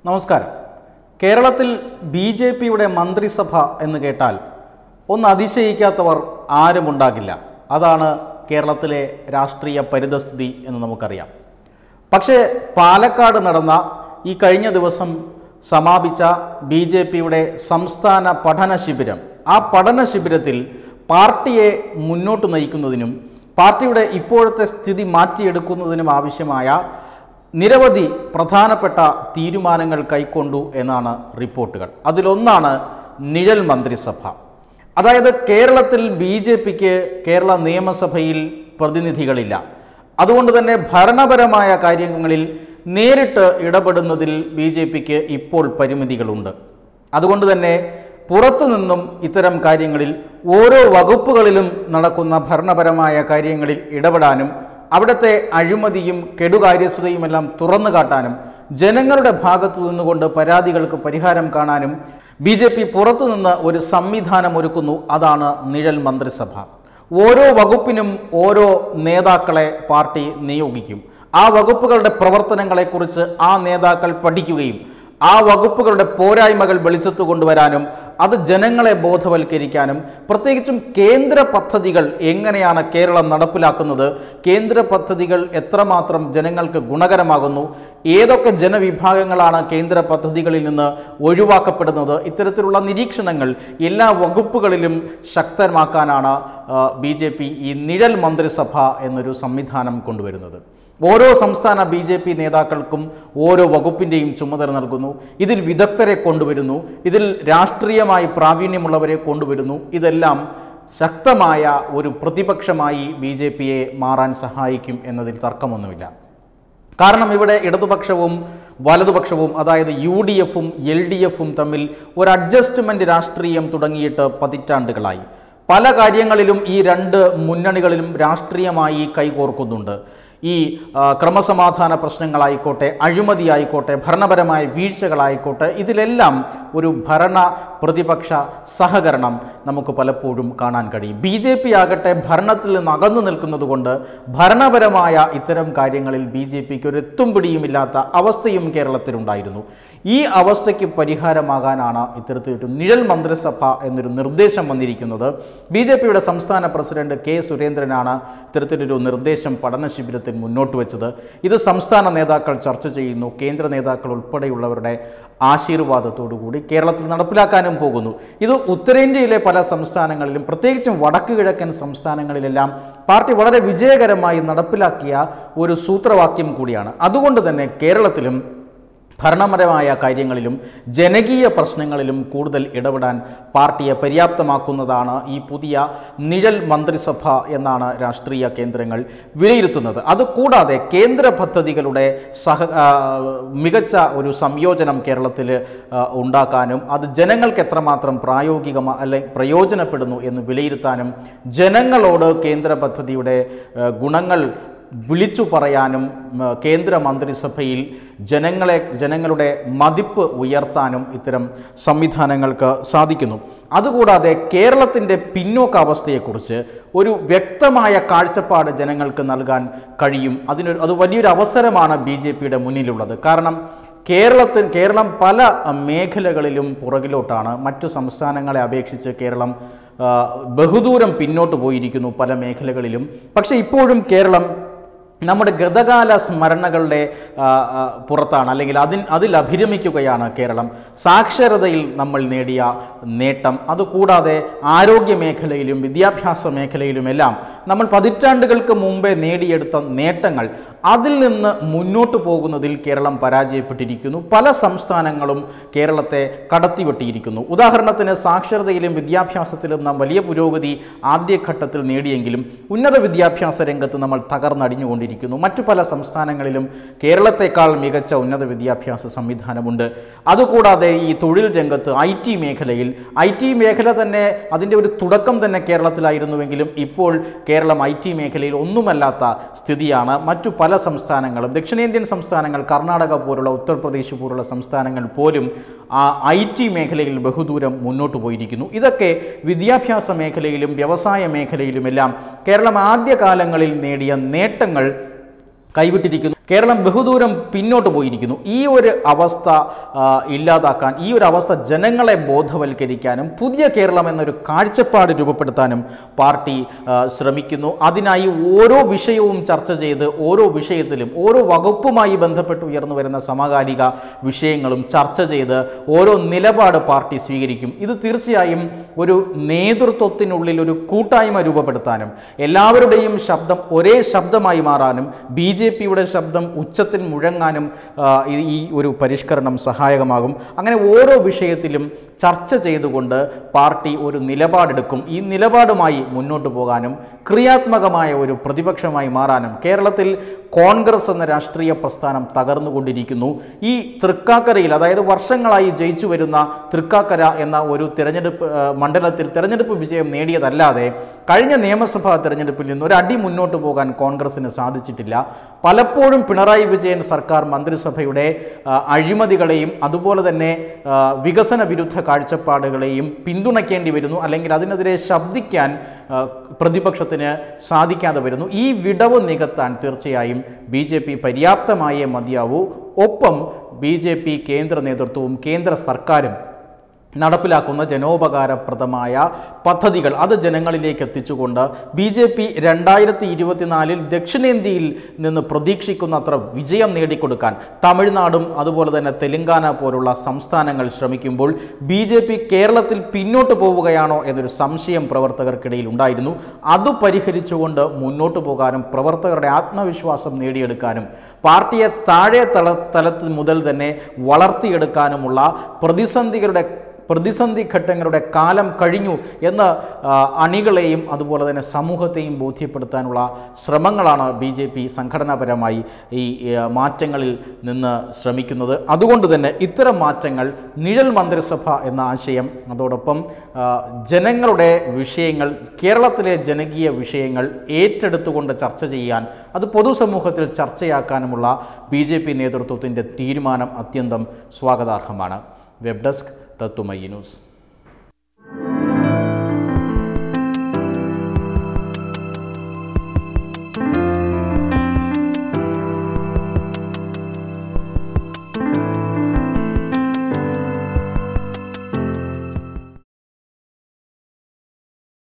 നമസ്കാരം കേരളത്തിൽ B J പിയുടെ മന്ത്രിസഭ എന്ന് കേട്ടാൽ ഒന്ന് അതിശയിക്കാത്തവർ ആരുമുണ്ടാകില്ല അതാണ് കേരളത്തിലെ രാഷ്ട്രീയ പരിതസ്ഥിതി എന്ന് നമുക്കറിയാം പക്ഷേ പാലക്കാട് നടന്ന ഈ കഴിഞ്ഞ ദിവസം സമാപിച്ച ബി ജെ പിയുടെ സംസ്ഥാന പഠന ശിബിരം ആ പഠന ശിബിരത്തിൽ പാർട്ടിയെ മുന്നോട്ട് നയിക്കുന്നതിനും പാർട്ടിയുടെ ഇപ്പോഴത്തെ സ്ഥിതി മാറ്റിയെടുക്കുന്നതിനും ആവശ്യമായ നിരവധി പ്രധാനപ്പെട്ട തീരുമാനങ്ങൾ കൈക്കൊണ്ടു എന്നാണ് റിപ്പോർട്ടുകൾ അതിലൊന്നാണ് നിഴൽ മന്ത്രിസഭ അതായത് കേരളത്തിൽ ബി ജെ പിക്ക് കേരള നിയമസഭയിൽ പ്രതിനിധികളില്ല അതുകൊണ്ട് തന്നെ ഭരണപരമായ കാര്യങ്ങളിൽ നേരിട്ട് ഇടപെടുന്നതിൽ ബി ജെ പിക്ക് ഇപ്പോൾ പരിമിതികളുണ്ട് അതുകൊണ്ട് തന്നെ പുറത്തു നിന്നും ഇത്തരം കാര്യങ്ങളിൽ ഓരോ വകുപ്പുകളിലും നടക്കുന്ന ഭരണപരമായ കാര്യങ്ങളിൽ ഇടപെടാനും അവിടുത്തെ അഴിമതിയും കെടുകാര്യസ്ഥതയുമെല്ലാം തുറന്നു കാട്ടാനും ജനങ്ങളുടെ ഭാഗത്തു നിന്നുകൊണ്ട് പരാതികൾക്ക് പരിഹാരം കാണാനും ബി ജെ പി പുറത്തുനിന്ന് ഒരു സംവിധാനം ഒരുക്കുന്നു അതാണ് നിഴൽ മന്ത്രിസഭ ഓരോ വകുപ്പിനും ഓരോ നേതാക്കളെ പാർട്ടി നിയോഗിക്കും ആ വകുപ്പുകളുടെ പ്രവർത്തനങ്ങളെക്കുറിച്ച് ആ നേതാക്കൾ പഠിക്കുകയും ആ വകുപ്പുകളുടെ പോരായ്മകൾ വെളിച്ചത്ത് കൊണ്ടുവരാനും അത് ജനങ്ങളെ ബോധവൽക്കരിക്കാനും പ്രത്യേകിച്ചും കേന്ദ്ര പദ്ധതികൾ എങ്ങനെയാണ് കേരളം നടപ്പിലാക്കുന്നത് കേന്ദ്ര പദ്ധതികൾ എത്രമാത്രം ജനങ്ങൾക്ക് ഗുണകരമാകുന്നു ഏതൊക്കെ ജനവിഭാഗങ്ങളാണ് കേന്ദ്ര പദ്ധതികളിൽ നിന്ന് ഒഴിവാക്കപ്പെടുന്നത് ഇത്തരത്തിലുള്ള നിരീക്ഷണങ്ങൾ എല്ലാ വകുപ്പുകളിലും ശക്തമാക്കാനാണ് ബി ജെ പി ഈ നിഴൽ മന്ത്രിസഭ എന്നൊരു സംവിധാനം കൊണ്ടുവരുന്നത് ഓരോ സംസ്ഥാന ബി ജെ പി നേതാക്കൾക്കും ഓരോ വകുപ്പിൻ്റെയും ചുമതല നൽകുന്നു ഇതിൽ വിദഗ്ധരെ കൊണ്ടുവരുന്നു ഇതിൽ രാഷ്ട്രീയമായി പ്രാവീണ്യമുള്ളവരെ കൊണ്ടുവരുന്നു ഇതെല്ലാം ശക്തമായ ഒരു പ്രതിപക്ഷമായി ബി ജെ പിയെ മാറാൻ സഹായിക്കും എന്നതിൽ തർക്കമൊന്നുമില്ല കാരണം ഇവിടെ ഇടതുപക്ഷവും വലതുപക്ഷവും അതായത് യു ഡി എഫും എൽ ഡി എഫും തമ്മിൽ ഒരു അഡ്ജസ്റ്റ്മെൻറ്റ് രാഷ്ട്രീയം തുടങ്ങിയിട്ട് പതിറ്റാണ്ടുകളായി പല കാര്യങ്ങളിലും ഈ രണ്ട് മുന്നണികളിലും രാഷ്ട്രീയമായി കൈകോർക്കുന്നുണ്ട് ഈ ആ, ക്രമസമാധാന പ്രശ്നങ്ങളായിക്കോട്ടെ അഴിമതി ആയിക്കോട്ടെ ഭരണപരമായ വീഴ്ചകളായിക്കോട്ടെ ഇതിലെല്ലാം ഒരു ഭരണ പ്രതിപക്ഷ സഹകരണം നമുക്ക് പലപ്പോഴും കാണാൻ കഴിയും ബി ജെ പി ആകട്ടെ ഭരണത്തിൽ നിന്ന് അകന്നു നിൽക്കുന്നത് കൊണ്ട് ഭരണപരമായ ഇത്തരം കാര്യങ്ങളിൽ ബി ജെ പിക്ക് ഒരു എത്തും പിടിയുമില്ലാത്ത അവസ്ഥയും കേരളത്തിലുണ്ടായിരുന്നു ഈ അവസ്ഥയ്ക്ക് പരിഹാരമാകാനാണ് ഇത്തരത്തിലൊരു നിഴൽ മന്ത്രിസഭ എന്നൊരു നിർദ്ദേശം വന്നിരിക്കുന്നത് ബി ജെ പിയുടെ സംസ്ഥാന പ്രസിഡന്റ് കെ സുരേന്ദ്രനാണ് ഇത്തരത്തിലൊരു നിർദ്ദേശം പഠന ശിബിരത്തിൽ മുന്നോട്ട് വെച്ചത് ഇത് സംസ്ഥാന നേതാക്കൾ ചർച്ച ചെയ്യുന്നു കേന്ദ്ര നേതാക്കൾ ഉൾപ്പെടെയുള്ളവരുടെ ആശീർവാദത്തോടു കൂടി കേരളത്തിൽ നടപ്പിലാക്കാനും പോകുന്നു ഇത് ഉത്തരേന്ത്യയിലെ പല സംസ്ഥാനങ്ങളിലും പ്രത്യേകിച്ചും വടക്ക് കിഴക്കൻ സംസ്ഥാനങ്ങളിലെല്ലാം പാർട്ടി വളരെ വിജയകരമായി നടപ്പിലാക്കിയ ഒരു സൂത്രവാക്യം കൂടിയാണ് അതുകൊണ്ട് തന്നെ കേരളത്തിലും ഭരണപരമായ കാര്യങ്ങളിലും ജനകീയ പ്രശ്നങ്ങളിലും കൂടുതൽ ഇടപെടാൻ പാർട്ടിയെ പര്യാപ്തമാക്കുന്നതാണ് ഈ പുതിയ നിഴൽ മന്ത്രിസഭ എന്നാണ് രാഷ്ട്രീയ കേന്ദ്രങ്ങൾ വിലയിരുത്തുന്നത് അതുകൂടാതെ കേന്ദ്ര പദ്ധതികളുടെ സഹ ആ, മികച്ച ഒരു സംയോജനം കേരളത്തിൽ ആ, ഉണ്ടാക്കാനും അത് ജനങ്ങൾക്ക് എത്രമാത്രം പ്രായോഗികമ അല്ലെ പ്രയോജനപ്പെടുന്നു എന്ന് വിലയിരുത്താനും ജനങ്ങളോട് കേന്ദ്ര പദ്ധതിയുടെ ആ, ഗുണങ്ങൾ വിളിച്ചു പറയാനും ഉം, കേന്ദ്ര മന്ത്രിസഭയിൽ ജനങ്ങളെ ജനങ്ങളുടെ മതിപ്പ് ഉയർത്താനും ഇത്തരം സംവിധാനങ്ങൾക്ക് സാധിക്കുന്നു അതുകൂടാതെ കേരളത്തിൻ്റെ പിന്നോക്കാവസ്ഥയെക്കുറിച്ച് ഒരു വ്യക്തമായ കാഴ്ചപ്പാട് ജനങ്ങൾക്ക് നൽകാൻ കഴിയും അതിനൊരു അത് വലിയൊരു അവസരമാണ് ബി ജെ പിയുടെ മുന്നിലുള്ളത് കാരണം കേരളത്തിൽ കേരളം പല അഹ്, മേഖലകളിലും പുറകിലോട്ടാണ് മറ്റു സംസ്ഥാനങ്ങളെ അപേക്ഷിച്ച് കേരളം ആ, ബഹുദൂരം പിന്നോട്ട് പോയിരിക്കുന്നു പല മേഖലകളിലും പക്ഷേ ഇപ്പോഴും കേരളം നമ്മുടെ ഗതകാല സ്മരണകളുടെ ആ, ആ, പുറത്താണ് അല്ലെങ്കിൽ അതിൽ അതിൽ അഭിരമിക്കുകയാണ് കേരളം സാക്ഷരതയിൽ നമ്മൾ നേടിയ നേട്ടം അതുകൂടാതെ ആരോഗ്യ മേഖലയിലും വിദ്യാഭ്യാസ മേഖലയിലുമെല്ലാം നമ്മൾ പതിറ്റാണ്ടുകൾക്ക് മുമ്പേ നേടിയെടുത്ത നേട്ടങ്ങൾ അതിൽ നിന്ന് മുന്നോട്ട് പോകുന്നതിൽ കേരളം പരാജയപ്പെട്ടിരിക്കുന്നു പല സംസ്ഥാനങ്ങളും കേരളത്തെ കടത്തിവെട്ടിയിരിക്കുന്നു ഉദാഹരണത്തിന് സാക്ഷരതയിലും വിദ്യാഭ്യാസത്തിലും നാം വലിയ പുരോഗതി ആദ്യഘട്ടത്തിൽ നേടിയെങ്കിലും ഉന്നത വിദ്യാഭ്യാസ രംഗത്ത് നമ്മൾ തകർന്നടിഞ്ഞുകൊണ്ടിരിക്കുന്നു മറ്റു പല സംസ്ഥാനങ്ങളിലും കേരളത്തെക്കാൾ മികച്ച ഉന്നത വിദ്യാഭ്യാസ സംവിധാനമുണ്ട് അതുകൂടാതെ ഈ തൊഴിൽ രംഗത്ത് ഐ ടി മേഖലയിൽ ഐ ടി മേഖല തന്നെ അതിൻ്റെ ഒരു തുടക്കം തന്നെ കേരളത്തിലായിരുന്നുവെങ്കിലും ഇപ്പോൾ കേരളം ഐ ടി മേഖലയിൽ ഒന്നുമല്ലാത്ത സ്ഥിതിയാണ് മറ്റു പല സംസ്ഥാനങ്ങളും ദക്ഷിണേന്ത്യൻ സംസ്ഥാനങ്ങൾ കർണാടക പോലുള്ള ഉത്തർപ്രദേശ് പോലുള്ള സംസ്ഥാനങ്ങൾ പോലും ആ ഐ ടി മേഖലയിൽ ബഹുദൂരം മുന്നോട്ട് പോയിരിക്കുന്നു ഇതൊക്കെ വിദ്യാഭ്യാസ മേഖലയിലും വ്യവസായ മേഖലയിലുമെല്ലാം കേരളം ആദ്യകാലങ്ങളിൽ നേടിയ നേട്ടങ്ങൾ കൈവിട്ടിരിക്കുന്നു കേരളം ബഹുദൂരം പിന്നോട്ട് പോയിരിക്കുന്നു ഈ ഒരു അവസ്ഥ ആ, ഇല്ലാതാക്കാൻ ഈ ഒരു അവസ്ഥ ജനങ്ങളെ ബോധവൽക്കരിക്കാനും പുതിയ കേരളം എന്നൊരു കാഴ്ചപ്പാട് രൂപപ്പെടുത്താനും പാർട്ടി ആ, ശ്രമിക്കുന്നു അതിനായി ഓരോ വിഷയവും ചർച്ച ചെയ്ത് ഓരോ വിഷയത്തിലും ഓരോ വകുപ്പുമായി ബന്ധപ്പെട്ട് ഉയർന്നു വരുന്ന സമകാലിക വിഷയങ്ങളും ചർച്ച ചെയ്ത് ഓരോ നിലപാട് പാർട്ടി സ്വീകരിക്കും ഇത് തീർച്ചയായും ഒരു നേതൃത്വത്തിനുള്ളിൽ ഒരു കൂട്ടായ്മ രൂപപ്പെടുത്താനും എല്ലാവരുടെയും ശബ്ദം ഒരേ ശബ്ദമായി മാറാനും ബി ജെ പിയുടെ ശബ്ദം ഉച്ചത്തിൽ മുഴങ്ങാനും ആ, ഈ- ഈ ഒരു പരിഷ്കരണം സഹായകമാകും അങ്ങനെ ഓരോ വിഷയത്തിലും ചർച്ച ചെയ്തുകൊണ്ട് പാർട്ടി ഒരു നിലപാടെടുക്കും ഈ നിലപാടുമായി മുന്നോട്ട് പോകാനും ക്രിയാത്മകമായ ഒരു പ്രതിപക്ഷമായി മാറാനും കേരളത്തിൽ കോൺഗ്രസ് എന്ന രാഷ്ട്രീയ പ്രസ്ഥാനം തകർന്നുകൊണ്ടിരിക്കുന്നു ഈ തൃക്കാക്കരയിൽ അതായത് വർഷങ്ങളായി ജയിച്ചു വരുന്ന തൃക്കാക്കര എന്ന ഒരു തിരഞ്ഞെടുപ്പ് ആ, മണ്ഡലത്തിൽ തിരഞ്ഞെടുപ്പ് വിജയം നേടിയതല്ലാതെ കഴിഞ്ഞ നിയമസഭാ തിരഞ്ഞെടുപ്പിൽ നിന്ന് ഒരു അടി മുന്നോട്ട് പോകാൻ കോൺഗ്രസിന് സാധിച്ചിട്ടില്ല പലപ്പോഴും പിണറായി വിജയൻ സർക്കാർ മന്ത്രിസഭയുടെ ആ, അഴിമതികളെയും അതുപോലെ തന്നെ ആ, വികസന വിരുദ്ധ കാഴ്ചപ്പാടുകളെയും പിന്തുണയ്ക്കേണ്ടി വരുന്നു അല്ലെങ്കിൽ അതിനെതിരെ ശബ്ദിക്കാൻ ആ, പ്രതിപക്ഷത്തിന് സാധിക്കാതെ വരുന്നു ഈ വിടവ് നികത്താൻ തീർച്ചയായും ബി ജെ പി പര്യാപ്തമായേ മതിയാവൂ ഒപ്പം ബി ജെ പി കേന്ദ്ര നേതൃത്വവും കേന്ദ്ര സർക്കാരും നടപ്പിലാക്കുന്ന ജനോപകാരപ്രദമായ പദ്ധതികൾ അത് ജനങ്ങളിലേക്ക് എത്തിച്ചുകൊണ്ട് ബി ജെ പി രണ്ടായിരത്തി ഇരുപത്തിനാലിൽ ദക്ഷിണേന്ത്യയിൽ നിന്ന് പ്രതീക്ഷിക്കുന്ന അത്ര വിജയം നേടിക്കൊടുക്കാൻ തമിഴ്നാടും അതുപോലെ തന്നെ തെലങ്കാന പോലുള്ള സംസ്ഥാനങ്ങൾ ശ്രമിക്കുമ്പോൾ ബി ജെ പി കേരളത്തിൽ പിന്നോട്ട് പോവുകയാണോ എന്നൊരു സംശയം പ്രവർത്തകർക്കിടയിൽ ഉണ്ടായിരുന്നു അത് പരിഹരിച്ചുകൊണ്ട് മുന്നോട്ട് പോകാനും പ്രവർത്തകരുടെ ആത്മവിശ്വാസം നേടിയെടുക്കാനും പാർട്ടിയെ താഴെ തല തലത്തിൽ മുതൽ തന്നെ വളർത്തിയെടുക്കാനുമുള്ള പ്രതിസന്ധികളുടെ പ്രതിസന്ധി ഘട്ടങ്ങളുടെ കാലം കഴിഞ്ഞു എന്ന് ആ, അണികളെയും അതുപോലെ തന്നെ സമൂഹത്തെയും ബോധ്യപ്പെടുത്താനുള്ള ശ്രമങ്ങളാണ് ബി ജെ പി സംഘടനാപരമായി ഈ ആ, മാറ്റങ്ങളിൽ നിന്ന് ശ്രമിക്കുന്നത് അതുകൊണ്ട് തന്നെ ഇത്തരം മാറ്റങ്ങൾ നിഴൽ മന്ത്രിസഭ എന്ന ആശയം അതോടൊപ്പം ആ, ജനങ്ങളുടെ വിഷയങ്ങൾ കേരളത്തിലെ ജനകീയ വിഷയങ്ങൾ ഏറ്റെടുത്തുകൊണ്ട് ചർച്ച ചെയ്യാൻ അത് പൊതുസമൂഹത്തിൽ ചർച്ചയാക്കാനുമുള്ള ബി ജെ പി നേതൃത്വത്തിൻ്റെ തീരുമാനം അത്യന്തം സ്വാഗതാർഹമാണ് വെബ് ഡെസ്ക് തത്തുമയി ന്യൂസ്